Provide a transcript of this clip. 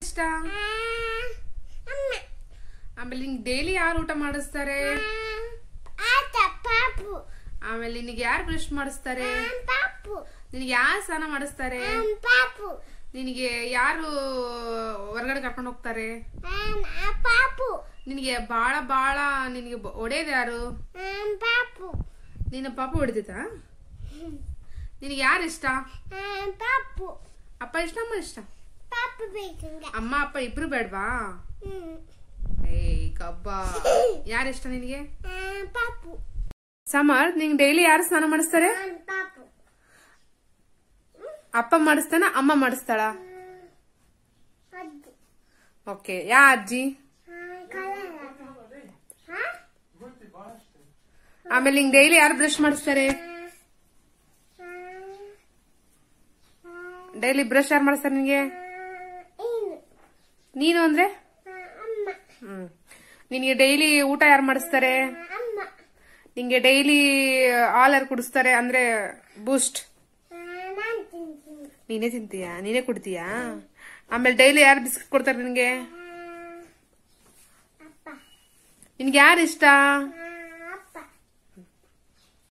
ಇಷ್ಟ ಆಮೇಲೆ ನಿಂಗೆ ಡೈಲಿ ಯಾರು ಊಟ ಮಾಡಿಸ್ತಾರೆ ಆತ ಪಾಪು ಆಮೇಲೆ ನಿನಗೆ ಯಾರು ಬ್ರಷ್ ಮಾಡಿಸ್ತಾರೆ ಪಾಪು ನಿನಗೆ ಯಾರು ಸ್ನಾನ ಮಾಡಿಸ್ತಾರೆ ಪಾಪು ನಿನಗೆ ಯಾರು ಹೊರಗಡೆ ಕರ್ಕೊಂಡು ಹೋಗ್ತಾರೆ ಪಾಪು ನಿನಗೆ ಬಾಳ ಬಾಳ ನಿನಗೆ ಹೊಡೆಯೋದು ಯಾರು ಪಾಪು ನಿನ್ನ ಪಾಪ ಹೊಡೆದಿತ್ತ ನಿನಗೆ ಯಾರು ಇಷ್ಟ ಪಾಪು ಅಪ್ಪ ಇಷ್ಟ ಅಮ್ಮ ಇಷ್ಟ ಪಾಪು ಬೇಕಂಗ ಅಮ್ಮ ಅಪ್ಪ ಇಬ್ರು ಬೇಡ್ವಾ ಹ್ಮ್ ಏಯ್ ಕಬ್ಬ ಯಾರು ಇಷ್ಟ ನಿನಗೆ ಪಾಪು ಸಮರ್ ನಿಂಗೆ ಡೈಲಿ ಯಾರು ಸ್ನಾನ ಮಾಡಿಸ್ತಾರೆ ಪಾಪು ಅಪ್ಪ ಮಾಡಿಸ್ತಾನ ಅಮ್ಮ ಮಾಡಿಸ್ತಾಳ ಅಜ್ಜಿ ಓಕೆ ಯಾ ಅಜ್ಜಿ ಆಮೇಲೆ ನಿಂಗೆ ಡೈಲಿ ಯಾರು ಬ್ರಷ್ ಮಾಡಿಸ್ತಾರೆ ಡೈಲಿ ಬ್ರಷ್ ಯಾರು ಮಾಡಿಸ್ತಾರೆ ನಿನ್ಗೆ ಏನು ನೀನು ಅಂದ್ರೆ ಅಮ್ಮ ಹ್ಮ್ ನಿನಗೆ ಡೈಲಿ ಊಟ ಯಾರು ಮಾಡಿಸ್ತಾರೆ ಅಮ್ಮ ನಿಂಗೆ ಡೈಲಿ ಹಾಲ್ ಯಾರು ಕುಡಿಸ್ತಾರೆ ಅಂದ್ರೆ ಬೂಸ್ಟ್ ನಾನು ತಿಂತೀನಿ ನೀನೇ ತಿಂತೀಯಾ ನೀನೇ ಕುಡ್ತೀಯಾ ಆಮೇಲೆ ಡೈಲಿ ಯಾರು ಬಿಸ್ಕೆಟ್ ಕೊಡ್ತಾರೆ ನಿನ್ಗೆ ಅಪ್ಪ ನಿನ್ಗೆ ಯಾರು ಇಷ್ಟ ಆ,